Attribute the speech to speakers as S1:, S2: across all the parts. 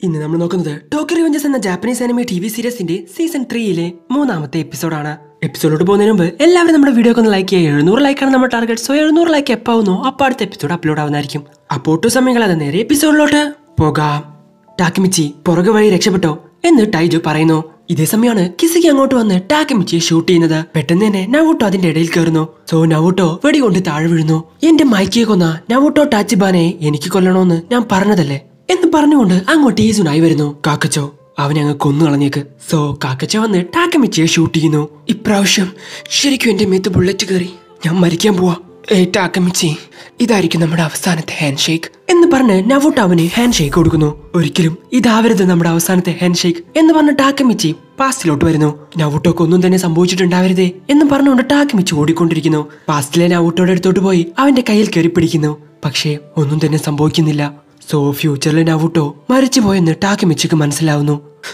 S1: ഇന്ന് നമ്മൾ നോക്കുന്നത് ടോക്കി റിവഞ്ചസ് എന്ന ജാപ്പനീസ് അനിമെ ടി വി സീരീസിന്റെ സീസൺ ത്രീയിലെ മൂന്നാമത്തെ എപ്പിസോഡാണ് എപ്പിസോഡിലോട്ട് പോകുന്നതിന് മുമ്പ് എല്ലാവരും നമ്മുടെ വീഡിയോ ഒന്ന് ലൈക്ക് ചെയ്യുക എഴുന്നൂറ് ലൈക്കാണ് നമ്മുടെ ടാർഗറ്റ് സോ എഴുന്നൂറ് ലൈക്ക് എപ്പാവുന്നു അപ്പോൾ അടുത്ത എപ്പിസോഡ് അപ്ലോഡ് ആവുന്നതായിരിക്കും അപ്പോൾ ഒട്ടു സമയങ്ങളത് നേരെ എപ്പിസോഡിലോട്ട് പോകാം ടാക്കിമിച്ചി പുറകെ വഴി രക്ഷപ്പെട്ടോ എന്ന് ടൈജു പറയുന്നു ഇതേ സമയമാണ് കിസിക്ക് അങ്ങോട്ട് വന്ന് ടാക്കിമിച്ചിയെ ഷൂട്ട് ചെയ്യുന്നത് പെട്ടെന്ന് തന്നെ നവൂട്ടോ അതിന്റെ ഇടയിൽ കയറുന്നു സോ നവൂട്ടോ വെടികൊണ്ട് താഴെ വീഴുന്നു എന്റെ മൈക്കിയെ കൊന്ന നവൂട്ടോ ടാച്ചിബാനെ എനിക്ക് കൊല്ലണോന്ന് ഞാൻ പറഞ്ഞതല്ലേ എന്ന് പറഞ്ഞുകൊണ്ട് അങ്ങോട്ട് ഈസുനായി വരുന്നു കാക്കച്ചോ അവനെ അങ്ങ് കൊന്നു കളഞ്ഞേക്ക് സോ കാക്കച്ചോ വന്ന് ടാക്കമിച്ചിയെ ഷൂട്ട് ചെയ്യുന്നു ഇപ്രാവശ്യം ശരിക്കും എന്റെ മേത്ത് ബുള്ളറ്റ് കയറി ഞാൻ മരിക്കാൻ പോവാ ഏ ടാക്കമിച്ചി ഇതായിരിക്കും നമ്മുടെ അവസാനത്തെ ഹാൻഡ് ഷേക്ക് എന്ന് പറഞ്ഞ് നവൂട്ട് അവന് ഹാൻഡ് ഷേക്ക് കൊടുക്കുന്നു ഒരിക്കലും ഇതാവരുത് നമ്മുടെ അവസാനത്തെ ഹാൻഡ് ഷേക്ക് എന്ന് പറഞ്ഞ് ടാക്കമിച്ചി പാസ്റ്റിലോട്ട് വരുന്നു നവൂട്ടോക്ക് ഒന്നും തന്നെ സംഭവിച്ചിട്ടുണ്ടാവരുതേ എന്ന് പറഞ്ഞുകൊണ്ട് ടാക്കമിച്ചി ഓടിക്കൊണ്ടിരിക്കുന്നു പാസ്റ്റിലെ നവൂട്ടോയുടെ അടുത്തോട്ട് പോയി അവന്റെ കയ്യിൽ കയറി പിടിക്കുന്നു പക്ഷേ ഒന്നും തന്നെ സംഭവിക്കുന്നില്ല സോ ഫ്യൂച്ചറിലെ നവൂട്ടോ മരിച്ചു പോയെന്ന് ടാക്കമിച്ചിക്ക് മനസ്സിലാവുന്നു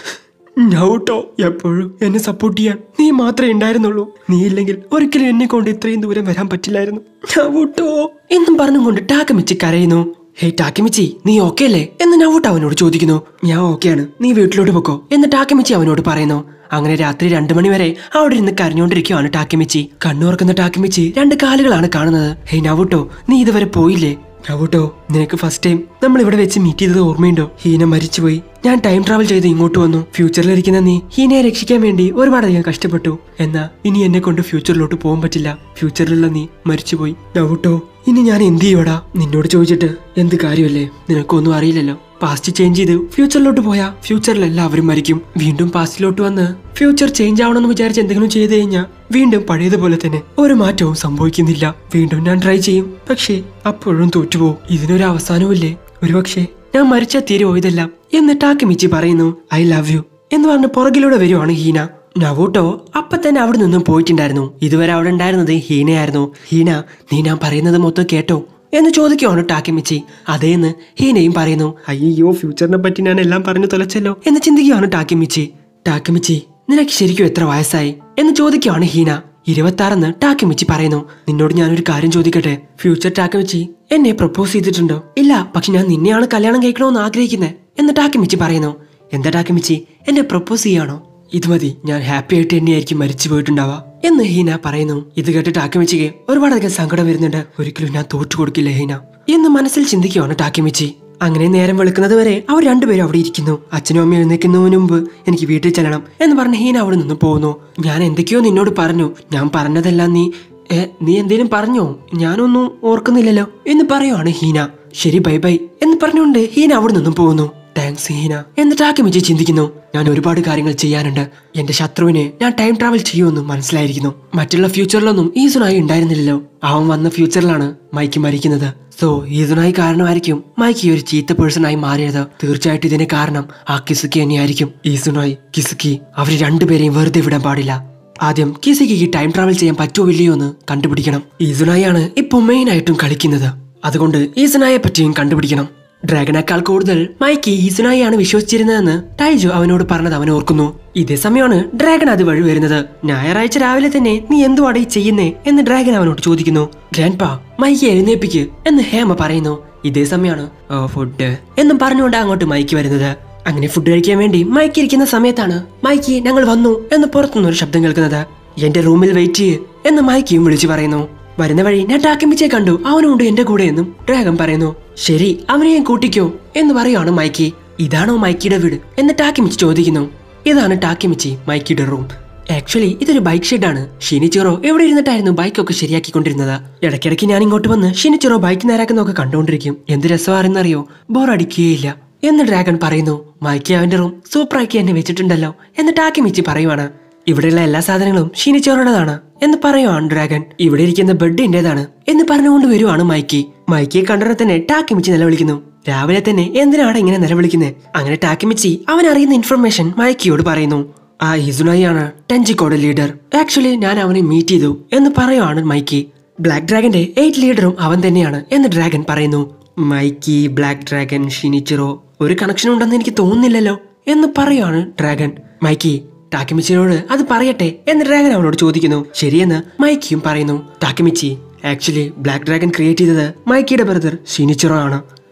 S1: നൗട്ടോ എപ്പോഴും എന്നെ സപ്പോർട്ട് ചെയ്യാൻ നീ മാത്രമേ ഉണ്ടായിരുന്നുള്ളൂ നീ ഇല്ലെങ്കിൽ ഒരിക്കലും എന്നെ കൊണ്ട് ഇത്രയും ദൂരം വരാൻ പറ്റില്ലായിരുന്നു നൗട്ടോ എന്നും പറഞ്ഞുകൊണ്ട് ടാക്കമിച്ചി കരയുന്നു ഹേ ടാക്കമിച്ചി നീ ഓക്കെ അല്ലേ എന്ന് നവൂട്ടോ അവനോട് ചോദിക്കുന്നു ഞാൻ ഓക്കെയാണ് നീ വീട്ടിലോട്ട് പൊക്കോ എന്ന് ടാക്കമിച്ചി അവനോട് പറയുന്നു അങ്ങനെ രാത്രി രണ്ടു മണി വരെ അവിടെ ഇരുന്ന് കരഞ്ഞുകൊണ്ടിരിക്കുകയാണ് ടാക്കിമിച്ചി കണ്ണുറക്കുന്ന ടാക്കിമിച്ചി രണ്ട് കാലുകളാണ് കാണുന്നത് ഹേ നവൂട്ടോ നീ ഇതുവരെ പോയില്ലേ നവൂട്ടോ നിനക്ക് ഫസ്റ്റ് ടൈം നമ്മൾ ഇവിടെ വെച്ച് മീറ്റ് ചെയ്തത് ഓർമ്മയുണ്ടോ ഹീന മരിച്ചുപോയി ഞാൻ ടൈം ട്രാവൽ ചെയ്ത് ഇങ്ങോട്ട് വന്നു ഫ്യൂച്ചറിലിരിക്കുന്ന നീ ഹീനയെ രക്ഷിക്കാൻ വേണ്ടി ഒരുപാടധികം കഷ്ടപ്പെട്ടു എന്നാ ഇനി എന്നെ കൊണ്ട് ഫ്യൂച്ചറിലോട്ട് പോകാൻ പറ്റില്ല ഫ്യൂച്ചറിലുള്ള നീ മരിച്ചുപോയി നവൂട്ടോ ഇനി ഞാൻ എന്ത് ചെയ്യോടാ നിന്നോട് ചോദിച്ചിട്ട് എന്ത് കാര്യമല്ലേ നിനക്കൊന്നും അറിയില്ലല്ലോ പാസ്റ്റ് ചേഞ്ച് ചെയ്ത് ഫ്യൂച്ചറിലോട്ട് പോയാ ഫ്യൂച്ചറിൽ എല്ലാവരും മരിക്കും വീണ്ടും പാസ്റ്റിലോട്ട് വന്ന് ഫ്യൂച്ചർ ചേഞ്ച് ആവണമെന്ന് വിചാരിച്ച് എന്തെങ്കിലും ചെയ്തു കഴിഞ്ഞാൽ വീണ്ടും പഴയതുപോലെ തന്നെ ഒരു മാറ്റവും സംഭവിക്കുന്നില്ല വീണ്ടും ഞാൻ ട്രൈ ചെയ്യും പക്ഷേ അപ്പോഴും തോറ്റുപോകും ഇതിനൊരു അവസാനവുമില്ലേ ഒരുപക്ഷെ ഞാൻ മരിച്ച തീരുവോ ഇതെല്ലാം എന്ന് ടാക്കിമിച്ചി പറയുന്നു ഐ ലവ് യു എന്ന് പറഞ്ഞ് പുറകിലൂടെ വരുവാണ് ഹീന നവൂട്ടോ അപ്പൊ തന്നെ അവിടെ നിന്നും പോയിട്ടുണ്ടായിരുന്നു ഇതുവരെ അവിടെ ഉണ്ടായിരുന്നത് ഹീനയായിരുന്നു ഹീന നീ ഞാൻ പറയുന്നത് മൊത്തം കേട്ടോ എന്ന് ചോദിക്കുവാണ് ടാക്കിമിച്ചി അതേന്ന് ഹീനയും പറയുന്നു അയ്യോ ഫ്യൂച്ചറിനെ പറ്റി ഞാൻ എല്ലാം പറഞ്ഞു തുലച്ചല്ലോ എന്ന് ചിന്തിക്കുകയാണ് ടാക്കിമിച്ചി ടാക്കിമിച്ചി നിനക്ക് ശരിക്കും എത്ര വയസ്സായി എന്ന് ചോദിക്കുവാണ് ഹീന ഇരുപത്താറെന്ന് ടാക്കിമിച്ചി പറയുന്നു നിന്നോട് ഞാനൊരു കാര്യം ചോദിക്കട്ടെ ഫ്യൂച്ചർ ടാക്കിമിച്ചി എന്നെ പ്രപ്പോസ് ചെയ്തിട്ടുണ്ടോ ഇല്ല പക്ഷെ ഞാൻ നിന്നെയാണ് കല്യാണം കഴിക്കണമെന്ന് ആഗ്രഹിക്കുന്നത് എന്ന് ടാക്കിമിച്ചി പറയുന്നു എന്താ ടാക്കിമിച്ചി എന്നെ പ്രപ്പോസ് ചെയ്യാണോ ഇത് മതി ഞാൻ ഹാപ്പി ആയിട്ട് തന്നെയായിരിക്കും മരിച്ചു പോയിട്ടുണ്ടാവാ എന്ന് ഹീന പറയുന്നു ഇത് കേട്ട് ടാക്കിമിച്ചിക്ക് ഒരുപാടധികം സങ്കടം വരുന്നുണ്ട് ഒരിക്കലും ഞാൻ തോറ്റു കൊടുക്കില്ല ഹീന എന്ന് മനസ്സിൽ ചിന്തിക്കുവാണ് ടാക്കിമിച്ചി അങ്ങനെ നേരം വെളുക്കുന്നത് വരെ അവർ രണ്ടുപേരും അവിടെ ഇരിക്കുന്നു അച്ഛനും അമ്മയും എഴുന്നേക്കുന്നതിന് മുമ്പ് എനിക്ക് വീട്ടിൽ ചെല്ലണം എന്ന് പറഞ്ഞ് ഹീന അവിടെ നിന്ന് പോകുന്നു ഞാൻ എന്തൊക്കെയോ നിന്നോട് പറഞ്ഞു ഞാൻ പറഞ്ഞതെല്ലാം നീ ഏ നീ എന്തേലും പറഞ്ഞോ ഞാനൊന്നും ഓർക്കുന്നില്ലല്ലോ എന്ന് പറയുവാണ് ഹീന ശരി ബൈ ബൈ എന്ന് പറഞ്ഞുകൊണ്ട് ഹീന അവിടെ നിന്നും പോകുന്നു താങ്ക്സ് ഹീന എന്ന് ടാക്കിമിച്ചി ചിന്തിക്കുന്നു ഞാൻ ഒരുപാട് കാര്യങ്ങൾ ചെയ്യാനുണ്ട് എന്റെ ശത്രുവിനെ ഞാൻ ടൈം ട്രാവൽ ചെയ്യുമെന്ന് മനസ്സിലായിരിക്കുന്നു മറ്റുള്ള ഫ്യൂച്ചറിലൊന്നും ഈസുനായി ഉണ്ടായിരുന്നില്ലല്ലോ അവൻ വന്ന ഫ്യൂച്ചറിലാണ് മൈക്ക് മരിക്കുന്നത് സോ ഈസുനായി കാരണമായിരിക്കും മൈക്ക് ഒരു ചീത്ത പേഴ്സൺ ആയി മാറിയത് തീർച്ചയായിട്ടും ഇതിന് കാരണം ആ കിസുക്കി തന്നെയായിരിക്കും ഈസുനായി കിസുക്കി അവർ രണ്ടുപേരെയും വെറുതെ വിടാൻ പാടില്ല ആദ്യം കിസിക്ക് ടൈം ട്രാവൽ ചെയ്യാൻ പറ്റുമോ ഇല്ലയോ എന്ന് കണ്ടുപിടിക്കണം ഈസുനായാണ് ഇപ്പൊ മെയിൻ ആയിട്ടും കളിക്കുന്നത് അതുകൊണ്ട് ഈസുനായെ പറ്റിയും കണ്ടുപിടിക്കണം ഡ്രാഗനേക്കാൾ കൂടുതൽ മൈക്കി ഈസുനായാണ് വിശ്വസിച്ചിരുന്നതെന്ന് ടൈജു അവനോട് പറഞ്ഞത് അവൻ ഓർക്കുന്നു ഇതേ സമയമാണ് ഡ്രാഗൺ അത് വഴി വരുന്നത് ഞായറാഴ്ച രാവിലെ തന്നെ നീ എന്തുവാടേ ചെയ്യുന്നേ എന്ന് ഡ്രാഗൺ അവനോട് ചോദിക്കുന്നു ഗ്രാൻഡ് പാ മൈക്കി എഴുന്നേപ്പിക്ക് എന്ന് ഹേമ പറയുന്നു ഇതേ സമയമാണ് "ഓ, ഫുഡ് എന്നും പറഞ്ഞുകൊണ്ട് അങ്ങോട്ട് മൈക്ക് വരുന്നത് അങ്ങനെ ഫുഡ് കഴിക്കാൻ വേണ്ടി മൈക്ക് ഇരിക്കുന്ന സമയത്താണ് മൈക്കി ഞങ്ങൾ വന്നു എന്ന് പുറത്തുനിന്ന് ഒരു ശബ്ദം കേൾക്കുന്നത് എന്റെ റൂമിൽ വെയിറ്റ് ചെയ്യ് എന്ന് മൈക്കിയും വിളിച്ചു പറയുന്നു വരുന്ന വഴി ഞാൻ ടാക്കിമിച്ചെ കണ്ടു അവനുണ്ട് എന്റെ കൂടെ എന്നും ഡ്രാഗൻ പറയുന്നു ശരി അവനെയും കൂട്ടിക്കോ എന്ന് പറയുവാണ് മൈക്കി ഇതാണോ മൈക്കിയുടെ വീട് എന്ന് ടാക്കിമിച്ചി ചോദിക്കുന്നു ഇതാണ് ടാക്കിമിച്ചി മൈക്കിയുടെ റൂം ആക്ച്വലി ഇതൊരു ബൈക്ക് ഷെഡാണ് ഷിനിച്ചിറോ എവിടെ ഇരുന്നിട്ടായിരുന്നു ബൈക്കൊക്കെ ശരിയാക്കിക്കൊണ്ടിരുന്നത് ഇടയ്ക്കിടയ്ക്ക് ഞാൻ ഇങ്ങോട്ട് വന്ന് ഷിനിച്ചിറോ ബൈക്ക് നേരാക്കുന്നതൊക്കെ കണ്ടുകൊണ്ടിരിക്കും എന്ത് രസമാണെന്നറിയോ ബോറടിക്കുകയില്ല എന്ന് ഡ്രാഗൺ പറയുന്നു മൈക്കി അവന്റെ റൂം സൂപ്പറാക്കി എന്നെ വെച്ചിട്ടുണ്ടല്ലോ എന്ന് ടാക്കിമിച്ചി പറയുവാണ് ഇവിടെയുള്ള എല്ലാ സാധനങ്ങളും ഷിനിച്ചോറുടേതാണ് എന്ന് പറയുവാണ് ഡ്രാഗൺ ഇവിടെ ഇരിക്കുന്ന ബെഡ് എന്റേതാണ് എന്ന് പറഞ്ഞുകൊണ്ട് വരുവാണ് മൈക്കി മൈക്കിയെ കണ്ടനെ തന്നെ ടാക്കിമിച്ചി നിലവിളിക്കുന്നു രാവിലെ തന്നെ എന്തിനാണ് ഇങ്ങനെ നിലവിളിക്കുന്നത് അങ്ങനെ ടാക്കിമിച്ചി അവൻ അറിയുന്ന ഇൻഫർമേഷൻ മൈക്കിയോട് പറയുന്നു ആ ഇസുനായി ആണ് ടെൻജിക്കോഡ് ലീഡർ ആക്ച്വലി ഞാൻ അവനെ മീറ്റ് ചെയ്തു എന്ന് പറയുവാണ് മൈക്കി ബ്ലാക്ക് ഡ്രാഗന്റെ എയ്റ്റ് ലീഡറും അവൻ തന്നെയാണ് എന്ന് ഡ്രാഗൻ പറയുന്നു മൈക്കി ബ്ലാക്ക് ഡ്രാഗൻ ഷിനിച്ചിറോ ഒരു കണക്ഷൻ ഉണ്ടെന്ന് എനിക്ക് തോന്നുന്നില്ലല്ലോ എന്ന് പറയുവാണ് ഡ്രാഗൻ മൈക്കി ടാക്കിമിച്ചിനോട് അത് പറയട്ടെ എന്ന് ഡ്രാഗൻ അവനോട് ചോദിക്കുന്നു ശരിയെന്ന് മൈക്കിയും പറയുന്നു Takemichi actually black dragon create ചെയ്തത് മൈക്കിയുടെ ബ്രദർ ഷിനിച്ചിറോ ആണ്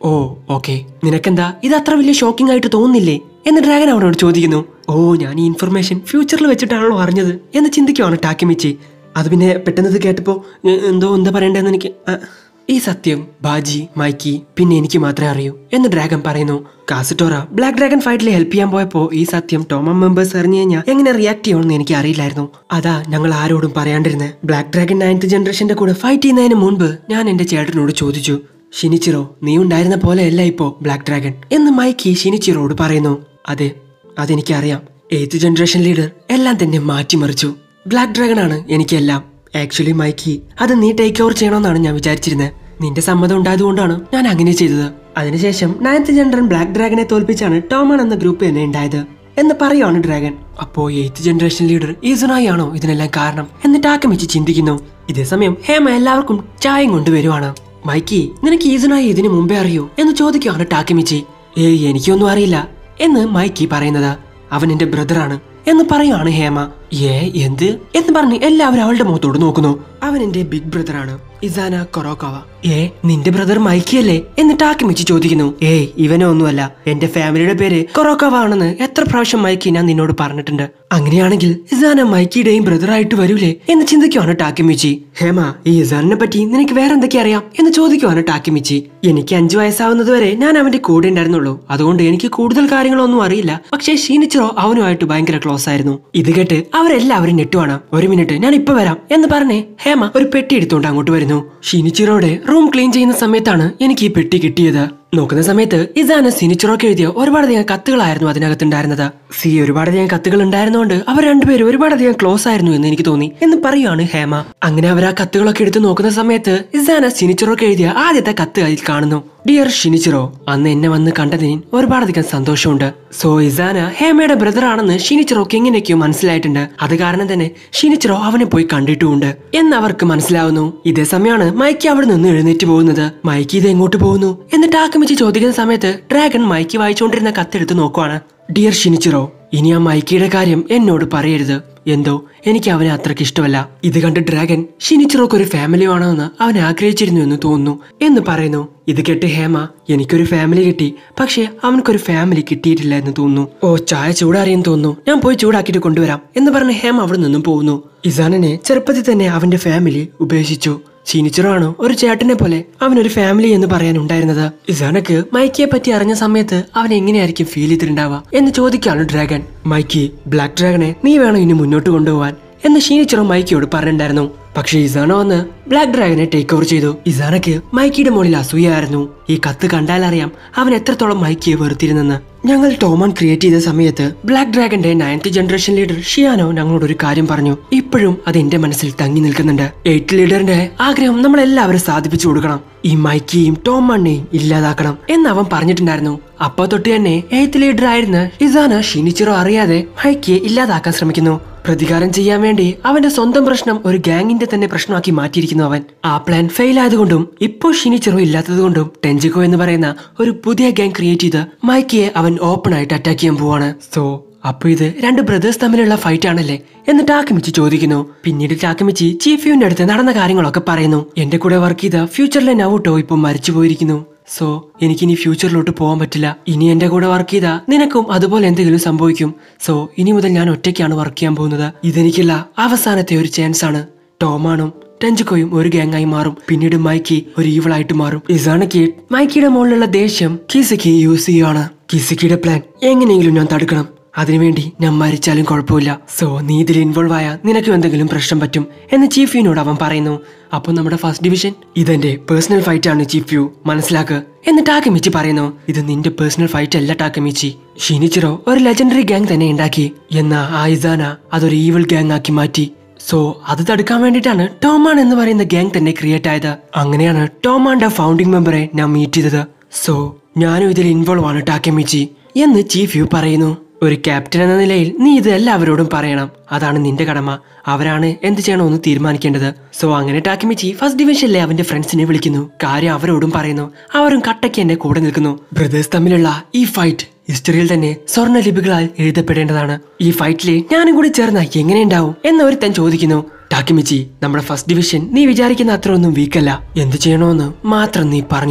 S1: ഓ ഓക്കെ നിനക്കെന്താ ഇത് അത്ര വലിയ ഷോക്കിംഗ് ആയിട്ട് തോന്നുന്നില്ലേ എന്ന് ഡ്രാഗൻ അവനോട് ചോദിക്കുന്നു ഓ ഞാൻ ഈ ഇൻഫർമേഷൻ ഫ്യൂച്ചറിൽ വെച്ചിട്ടാണല്ലോ അറിഞ്ഞത് എന്ന് ചിന്തിക്കുവാണ് ടാക്കിമിച്ചി അത് പിന്നെ പെട്ടെന്ന് ഇത് കേട്ടപ്പോ ഏ, എന്തോ എന്താ പറയണ്ടെന്ന് എനിക്ക് ആ, ഈ സത്യം ബാജി മൈക്കി പിന്നെ എനിക്ക് മാത്രമേ അറിയൂ എന്ന് ഡ്രാഗൻ പറയുന്നു കാസിറ്റോറ ബ്ലാക്ക് ഡ്രാഗൺ ഫൈറ്റിൽ ഹെൽപ്പ് ചെയ്യാൻ പോയപ്പോ ഈ സത്യം ടോമ മെമ്പേഴ്സ് അറിഞ്ഞു കഴിഞ്ഞാൽ എങ്ങനെ റിയാക്ട് ചെയ്യുമെന്ന് എനിക്ക് അറിയില്ലായിരുന്നു അതാ ഞങ്ങൾ ആരോടും പറയാണ്ടിരുന്നത് ബ്ലാക്ക് ഡ്രാഗൺ നയൻത് ജനറേഷന്റെ കൂടെ ഫൈറ്റ് ചെയ്യുന്നതിന് മുൻപ് ഞാൻ എന്റെ ചേട്ടനോട് ചോദിച്ചു ഷിനിച്ചിറോ നീ ഉണ്ടായിരുന്ന പോലെയല്ല ഇപ്പോ ബ്ലാക്ക് ഡ്രാഗൺ എന്ന് മൈക്കി ഷിനിച്ചിറോട് പറയുന്നു അതെ അതെനിക്കറിയാം എയ്ത്ത് ജനറേഷൻ ലീഡർ എല്ലാം തന്നെ മാറ്റിമറിച്ചു ബ്ലാക്ക് ഡ്രാഗൺ ആണ് എനിക്കെല്ലാം ആക്ച്വലി മൈക്കി അത് നീ ടേക്ക് ഓവർ ചെയ്യണമെന്നാണ് ഞാൻ വിചാരിച്ചിരുന്നത് നിന്റെ സമ്മതം ഉണ്ടായതുകൊണ്ടാണ് ഞാൻ അങ്ങനെ ചെയ്തത് അതിനുശേഷം നയൻത്ത് ജനറൽ ബ്ലാക്ക് ഡ്രാഗനെ തോൽപ്പിച്ചാണ് ടോമൺ എന്ന ഗ്രൂപ്പ് തന്നെ ഉണ്ടായത് എന്ന് പറയുവാണ് ഡ്രാഗൺ അപ്പോ എയ്ത്ത് ജനറേഷൻ ലീഡർ ഈസുനായി ആണോ ഇതിനെല്ലാം കാരണം എന്ന് ടാക്കമിച്ച് ചിന്തിക്കുന്നു ഇതേ സമയം ഹേമ എല്ലാവർക്കും ചായം കൊണ്ടുവരുവാണ് മൈക്കി നിനക്ക് ഈസുനായി ഇതിനു മുമ്പേ അറിയൂ എന്ന് ചോദിക്കുവാണ് ടാക്കമിച്ചി ഏയ് എനിക്കൊന്നും അറിയില്ല എന്ന് മൈക്കി പറയുന്നത് അവൻ എന്റെ ബ്രദറാണ് എന്ന് പറയുവാണ് ഹേമ ഏ എന്ത് എന്ന് പറഞ്ഞ് എല്ലാവരും അവളുടെ മുഖത്തോട് നോക്കുന്നു അവൻ എന്റെ ബിഗ് ബ്രദറാണ് ഇസാന കൊറോക്കാവ ഏ നിന്റെ ബ്രദർ മൈക്കി അല്ലേ എന്ന് ടാക്കിമിച്ച് ചോദിക്കുന്നു ഏയ് ഇവനോ ഒന്നുമല്ല എന്റെ ഫാമിലിയുടെ പേര് കൊറോക്കാവ ആണെന്ന് എത്ര പ്രാവശ്യം മൈക്കി ഞാൻ നിന്നോട് പറഞ്ഞിട്ടുണ്ട് അങ്ങനെയാണെങ്കിൽ ഇസാന മൈക്കിയുടെയും ബ്രദറായിട്ട് വരൂലേ എന്ന് ചിന്തിക്കുവാണ് ടാക്കിമിച്ചി ഹേമ ഈ ഇസാനിനെ പറ്റി നിനക്ക് വേറെ എന്തൊക്കെ അറിയാം എന്ന് ചോദിക്കുവാണ് ടാക്കിമിച്ചി എനിക്ക് അഞ്ചു വയസ്സാവുന്നത് വരെ ഞാൻ അവന്റെ കൂടെ ഉണ്ടായിരുന്നുള്ളൂ അതുകൊണ്ട് എനിക്ക് കൂടുതൽ കാര്യങ്ങളൊന്നും അറിയില്ല പക്ഷേ ഷീനിച്ചിറോ അവനുമായിട്ട് ഭയങ്കര ക്ലോസ് ആയിരുന്നു ഇത് കേട്ട് അവരെല്ലാവരും നെട്ടുവാണ് ഒരു മിനിറ്റ് ഞാൻ ഇപ്പൊ വരാം എന്ന് പറഞ്ഞേ ഹേമ ഒരു പെട്ടി എടുത്തുകൊണ്ട് അങ്ങോട്ട് വരുന്നു ഷിനിച്ചിറോടെ റൂം ക്ലീൻ ചെയ്യുന്ന സമയത്താണ് എനിക്ക് ഈ പെട്ടി കിട്ടിയത് നോക്കുന്ന സമയത്ത് ഇസാന സിനിച്ചിറോക്ക് എഴുതിയ ഒരുപാടധികം കത്തുകളായിരുന്നു അതിനകത്തുണ്ടായിരുന്നത് സി ഒരുപാടധികം കത്തുകൾ ഉണ്ടായിരുന്നതുകൊണ്ട് അവർ രണ്ടുപേരും ഒരുപാടധികം ക്ലോസ് ആയിരുന്നു എന്ന് എനിക്ക് തോന്നി എന്ന് പറയുകയാണ് ഹേമ അങ്ങനെ അവർ ആ കത്തുകളൊക്കെ എടുത്ത് നോക്കുന്ന സമയത്ത് ഇസാന സിനിച്ചിറോക്ക് എഴുതിയ ആദ്യത്തെ കത്ത് അതിൽ കാണുന്നു ഡിയർ ഷിനിച്ചിറോ അന്ന് എന്നെ വന്ന് കണ്ടതിന് ഒരുപാടധികം സന്തോഷമുണ്ട് സോ ഇസാന ഹേമയുടെ ബ്രദർ ആണെന്ന് ഷിനിച്ചിറോക്ക് എങ്ങനെയൊക്കെയോ മനസ്സിലായിട്ടുണ്ട് അത് കാരണം തന്നെ ഷിനിച്ചിറോ അവനെ പോയി കണ്ടിട്ടുമുണ്ട് എന്ന് അവർക്ക് മനസ്സിലാവുന്നു ഇതേ സമയമാണ് മൈക്കി അവിടെ നിന്ന് എഴുന്നേറ്റ് പോകുന്നത് മൈക്കി ഇത് എങ്ങോട്ട് പോകുന്നു എന്നിട്ട് ആക്രമിച്ച് ചോദിക്കുന്ന സമയത്ത് ഡ്രാഗൺ മൈക്കി വായിച്ചുകൊണ്ടിരുന്ന കത്തെടുത്ത് നോക്കുവാണ് ഡിയർ ഷിനിച്ചിറോ ഇനി ആ മൈക്കിയുടെ കാര്യം എന്നോട് പറയരുത് എന്തോ എനിക്ക് അവനെ അത്രയ്ക്ക് ഇഷ്ടമല്ല ഇത് കണ്ട് ഡ്രാഗൻ ഷിനിച്ചിറോക്ക് ഒരു ഫാമിലി ആണോന്ന് അവൻ ആഗ്രഹിച്ചിരുന്നു എന്ന് തോന്നുന്നു എന്ന് പറയുന്നു ഇത് കേട്ട് ഹേമ എനിക്കൊരു ഫാമിലി കിട്ടി പക്ഷേ അവനക്കൊരു ഫാമിലി കിട്ടിയിട്ടില്ല എന്ന് തോന്നുന്നു ഓ ചായ ചൂടാറിയെന്ന് തോന്നുന്നു ഞാൻ പോയി ചൂടാക്കിയിട്ട് കൊണ്ടുവരാം എന്ന് പറഞ്ഞ് ഹേമ അവിടെ നിന്നും പോകുന്നു ഇസാനനെ ചെറുപ്പത്തിൽ തന്നെ അവന്റെ ഫാമിലി ഉപേക്ഷിച്ചു ചീനിച്ചിറാണ് ഒരു ചേട്ടനെ പോലെ അവനൊരു ഫാമിലി എന്ന് പറയാനുണ്ടായിരുന്നത് ഇസാനക്ക് മൈക്കിയെ പറ്റി അറിഞ്ഞ സമയത്ത് അവൻ എങ്ങനെയായിരിക്കും ഫീൽ ചെയ്തിട്ടുണ്ടാവുക എന്ന് ചോദിക്കാണ് ഡ്രാഗൺ മൈക്കി ബ്ലാക്ക് ഡ്രാഗനെ നീ വേണം ഇനി മുന്നോട്ട് കൊണ്ടുപോവാൻ എന്ന് ഷീനിച്ചിറോ മൈക്കിയോട് പറഞ്ഞിട്ടുണ്ടായിരുന്നു പക്ഷെ ഇസാന വന്ന് ബ്ലാക്ക് ഡ്രാഗനെ ടേക്ക് ഓവർ ചെയ്തു ഇസാനക്ക് മൈക്കിയുടെ മുകളിൽ അസൂയായിരുന്നു ഈ കത്ത് കണ്ടാലറിയാം അവൻ എത്രത്തോളം മൈക്കിയെ വെറുത്തിരുന്നെന്ന് ഞങ്ങൾ ടോമൺ ക്രിയേറ്റ് ചെയ്ത സമയത്ത് ബ്ലാക്ക് ഡ്രാഗന്റെ നയൻത് ജനറേഷൻ ലീഡർ ഷിയാനോ ഞങ്ങളോട് ഒരു കാര്യം പറഞ്ഞു ഇപ്പോഴും അത് എന്റെ മനസ്സിൽ തങ്ങി നിൽക്കുന്നുണ്ട് എയ്റ്റ് ലീഡറിന്റെ ആഗ്രഹം നമ്മൾ എല്ലാവരും സാധിപ്പിച്ചു കൊടുക്കണം ഈ മൈക്കിയെയും ടോമണ്ണെയും ഇല്ലാതാക്കണം എന്ന് അവൻ പറഞ്ഞിട്ടുണ്ടായിരുന്നു അപ്പോ തൊട്ട് തന്നെ എയ്ത്ത് ലീഡർ ആയിരുന്ന ഇസാന ഷിനിച്ചിറോ അറിയാതെ മൈക്കിയെ ഇല്ലാതാക്കാൻ ശ്രമിക്കുന്നു പ്രതികാരം ചെയ്യാൻ വേണ്ടി അവന്റെ സ്വന്തം പ്രശ്നം ഒരു ഗാങ്ങിന്റെ തന്നെ പ്രശ്നമാക്കി മാറ്റിയിരിക്കുന്നു അവൻ ആ പ്ലാൻ ഫെയിൽ ആയതുകൊണ്ടും ഇപ്പോ ഷിനിച്ചിറോ ഇല്ലാത്തതുകൊണ്ടും ടെൻജിക്കോ എന്ന് പറയുന്ന ഒരു പുതിയ ഗാങ് ക്രിയേറ്റ് ചെയ്ത് മൈക്കിയെ അവൻ ഓപ്പൺ ആയിട്ട് അറ്റാക്ക് ചെയ്യാൻ പോവാണ് സോ അപ്പൊ ഇത് രണ്ട് ബ്രദേഴ്സ് തമ്മിലുള്ള ഫൈറ്റ് ആണല്ലേ എന്ന് ടാക്കമിച്ചി ചോദിക്കുന്നു പിന്നീട് ടാക്കമിച്ചി ചീഫ് യുവിന്റെ അടുത്ത് നടന്ന കാര്യങ്ങളൊക്കെ പറയുന്നു എന്റെ കൂടെ വർക്ക് ചെയ്ത ഫ്യൂച്ചറിലെ നൗട്ടോ ഇപ്പൊ മരിച്ചു പോയിരിക്കുന്നു സോ എനിക്കിനി ഫ്യൂച്ചറിലോട്ട് പോകാൻ പറ്റില്ല ഇനി എന്റെ കൂടെ വർക്ക് ചെയ്താ നിനക്കും അതുപോലെ എന്തെങ്കിലും സംഭവിക്കും സോ ഇനി മുതൽ ഞാൻ ഒറ്റയ്ക്കാണ് വർക്ക് ചെയ്യാൻ പോകുന്നത് ഇതെനിക്കുള്ള അവസാനത്തെ ഒരു ചാൻസ് ആണ് ടോമാണും ടെഞ്ചുക്കോയും ഒരു ഗാങ്ങായി മാറും പിന്നീട് മൈക്കി ഒരു ഈവിളായിട്ട് മാറും ഇസാണക്ക് മൈക്കിയുടെ മുകളിലുള്ള ദേഷ്യം കിസക്കി യൂസ് ചെയ്യുവാണ് കിസക്കിയുടെ പ്ലാൻ എങ്ങനെയെങ്കിലും ഞാൻ തടുക്കണം അതിനുവേണ്ടി ഞാൻ മരിച്ചാലും കുഴപ്പമില്ല സോ നീ ഇതിൽ ഇൻവോൾവ് ആയ നിനക്കും എന്തെങ്കിലും പ്രശ്നം പറ്റും എന്ന് ചീഫ് യുനോട് അവൻ പറയുന്നു അപ്പൊ നമ്മുടെ ഫസ്റ്റ് ഡിവിഷൻ ഇതെന്റെ പേഴ്സണൽ ഫൈറ്റ് ആണ് ചീഫ് യു മനസ്സിലാക്ക് എന്ന് ടാക്കമിച്ചി പറയുന്നു ഇത് നിന്റെ പേഴ്സണൽ ഫൈറ്റ് അല്ല ടാക്കമിച്ചി ഷിനിച്ചിറോ ഒരു ലെജൻഡറി ഗാങ് തന്നെ ഉണ്ടാക്കി എന്നാ ആ ഇസാന അതൊരു ഈവിൾ ഗാങ് ആക്കി മാറ്റി സോ അത് തടുക്കാൻ വേണ്ടിയിട്ടാണ് ടോമാൻ എന്ന് പറയുന്ന ഗാങ് തന്നെ ക്രിയേറ്റ് ആയത് അങ്ങനെയാണ് ടോമാന്റെ ഫൗണ്ടിംഗ് മെമ്പറെ ഞാൻ മീറ്റ് ചെയ്തത് സോ ഞാനും ഇതിൽ ഇൻവോൾവ് ആണ് ടാക്കമിച്ചി എന്ന് ചീഫ് യു പറയുന്നു ഒരു ക്യാപ്റ്റൻ എന്ന നിലയിൽ നീ ഇത് എല്ലാവരോടും പറയണം അതാണ് നിന്റെ കടമ അവരാണ് എന്ത് ചെയ്യണമെന്ന് തീരുമാനിക്കേണ്ടത് സോ അങ്ങനെ ടാക്കിമിച്ചി ഫസ്റ്റ് ഡിവിഷനിലെ അവന്റെ ഫ്രണ്ട്സിനെ വിളിക്കുന്നു കാര്യം അവരോടും പറയുന്നു അവരും കട്ടയ്ക്ക് എന്നെ കൂടെ നിൽക്കുന്നു ബ്രദേഴ്സ് തമ്മിലുള്ള ഈ ഫൈറ്റ് ഹിസ്റ്ററിയിൽ തന്നെ സ്വർണ്ണ ലിപികളാൽ എഴുതപ്പെടേണ്ടതാണ് ഈ ഫൈറ്റില് ഞാനും കൂടി ചേർന്ന എങ്ങനെയുണ്ടാവും എന്ന് ഒരുത്തൻ ചോദിക്കുന്നു ടാക്കിമിച്ചി നമ്മുടെ ഫസ്റ്റ് ഡിവിഷൻ നീ വിചാരിക്കുന്ന അത്ര ഒന്നും വീക്കല്ല എന്ത് ചെയ്യണമെന്ന് മാത്രം നീ പറഞ്ഞതാ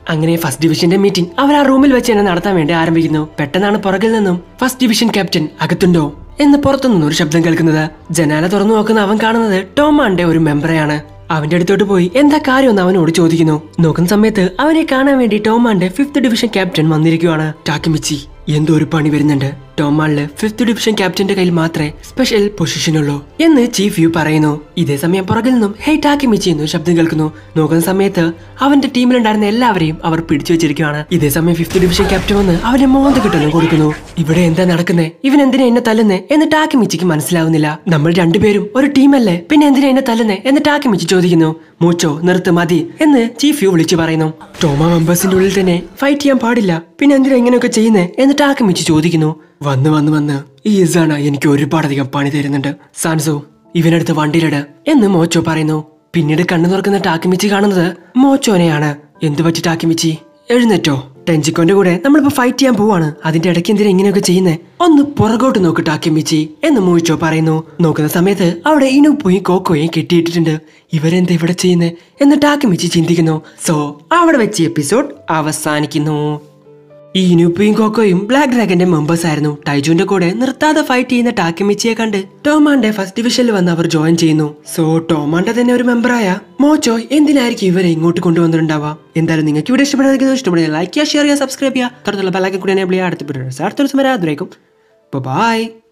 S1: അങ്ങനെ ഫസ്റ്റ് ഡിവിഷന്റെ മീറ്റിംഗ് അവർ ആ റൂമിൽ വെച്ച് തന്നെ നടത്താൻ വേണ്ടി ആരംഭിക്കുന്നു പെട്ടെന്നാണ് പുറകിൽ നിന്നും ഫസ്റ്റ് ഡിവിഷൻ ക്യാപ്റ്റൻ അകത്തുണ്ടോ എന്ന് പുറത്തുനിന്നും ഒരു ശബ്ദം കേൾക്കുന്നത് ജനാല തുറന്നു നോക്കുന്ന അവൻ കാണുന്നത് ടോമാന്റെ ഒരു മെമ്പറെയാണ് അവന്റെ അടുത്തോട്ട് പോയി എന്താ കാര്യമെന്ന് അവനോട് ചോദിക്കുന്നു നോക്കുന്ന സമയത്ത് അവനെ കാണാൻ വേണ്ടി ടോമാന്റെ ഫിഫ്ത് ഡിവിഷൻ ക്യാപ്റ്റൻ വന്നിരിക്കുവാണ് ടാക്കിമിച്ചി എന്തോ ഒരു പണി വരുന്നുണ്ട് ടോമാളില് ഫിഫ്ത് ഡിവിഷൻ ക്യാപ്റ്റന്റെ കയ്യിൽ മാത്രമേ സ്പെഷ്യൽ പൊസിഷൻ ഉള്ളൂ എന്ന് ചീഫ് യു പറയുന്നു ഇതേ സമയം പുറകിൽ നിന്നും ഹേ ടാക്കിമിച്ചി എന്ന് ശബ്ദം കേൾക്കുന്നു നോക്കുന്ന സമയത്ത് അവന്റെ ടീമിലുണ്ടായിരുന്ന എല്ലാവരെയും അവർ പിടിച്ചു വെച്ചിരിക്കുകയാണ് ഇതേ സമയം ഫിഫ്ത് ഡിവിഷൻ ക്യാപ്റ്റൻ വന്ന് അവന്റെ മോന്ത കിട്ടലും കൊടുക്കുന്നു ഇവിടെ എന്താ നടക്കുന്നേ ഇവൻ എന്തിനാ എന്നെ തല്ലുന്നേ എന്ന് ടാക്കിമിച്ചിക്ക് മനസ്സിലാവുന്നില്ല നമ്മൾ രണ്ടുപേരും ഒരു ടീമല്ലേ പിന്നെ എന്തിനാ എന്നെ തല്ലുന്നേ എന്ന് ടാക്കിമിച്ചി ചോദിക്കുന്നു മൂച്ചോ നിർത്ത് മതി എന്ന് ചീഫ് യു വിളിച്ചു പറയുന്നു ടോമ മെമ്പേഴ്സിന്റെ ഉള്ളിൽ തന്നെ ഫൈറ്റ് ചെയ്യാൻ പാടില്ല പിന്നെ എന്തിനാ ഇങ്ങനെയൊക്കെ ചെയ്യുന്നേ എന്ന് ടാക്കിമിച്ചി ചോദിക്കുന്നു വന്ന് വന്ന് വന്ന് ഈ ഇസാണ് എനിക്ക് ഒരുപാടധികം പണി തരുന്നുണ്ട് സാൻസു ഇവനടുത്ത് വണ്ടിയിലിട് എന്ന് മോച്ചോ പറയുന്നു പിന്നീട് കണ്ണു തുറക്കുന്ന ടാക്കിമിച്ചി കാണുന്നത് മോച്ചോനെയാണ് എന്തു പറ്റി ടാക്കിമിച്ചി എഴുന്നേറ്റോ ടെൻജിക്കോന്റെ കൂടെ നമ്മളിപ്പോ ഫൈറ്റ് ചെയ്യാൻ പോവാണ് അതിന്റെ ഇടയ്ക്ക് എന്തിനാ ഇങ്ങനെയൊക്കെ ചെയ്യുന്നേ ഒന്ന് പുറകോട്ട് നോക്ക് ടാക്കിമിച്ചി എന്ന് മോയിച്ചോ പറയുന്നു നോക്കുന്ന സമയത്ത് അവിടെ ഇനുപ്പുയും കോക്കോയും കെട്ടിയിട്ടിട്ടുണ്ട് ഇവരെന്താ ഇവിടെ ചെയ്യുന്നേ എന്ന് ടാക്കിമിച്ചി ചിന്തിക്കുന്നു സോ അവിടെ വെച്ച് എപ്പിസോഡ് അവസാനിക്കുന്നു ഈ ഇനുപ്പയും കോക്കോയും ബ്ലാക്ക് ഡ്രാഗന്റെ മെമ്പേഴ്സ് ആയിരുന്നു ടൈജുവിന്റെ കൂടെ നിർത്താതെ ഫൈറ്റ് ചെയ്യുന്ന ടാക്കിമിച്ചിയെ കണ്ട് ടോമാന്റെ ഫസ്റ്റ് ഡിവിഷനിൽ വന്ന് അവർ ജോയിൻ ചെയ്യുന്നു സോ ടോമാന്റെ തന്നെ ഒരു മെമ്പറായ മോച്ചോ എന്തിനായിരിക്കും ഇവരെ ഇങ്ങോട്ട് കൊണ്ടുവന്നിട്ടുണ്ടാവുക എന്തായാലും നിങ്ങൾക്ക് ഇവിടെ ഇഷ്ടപ്പെടുന്നത് ഇഷ്ടപ്പെടുന്നത് ലൈക്ക് ചെയ്യുക ഷെയർ ചെയ്യുക സബ്സ്ക്രൈബ് ചെയ്യുക തുടർന്നുള്ള ബെല്ലൈക്കൻ കൂടി എനേബിൾ ചെയ്യുക അടുത്ത അടുത്തൊരു സമയം അതുവരേക്കും ബൈ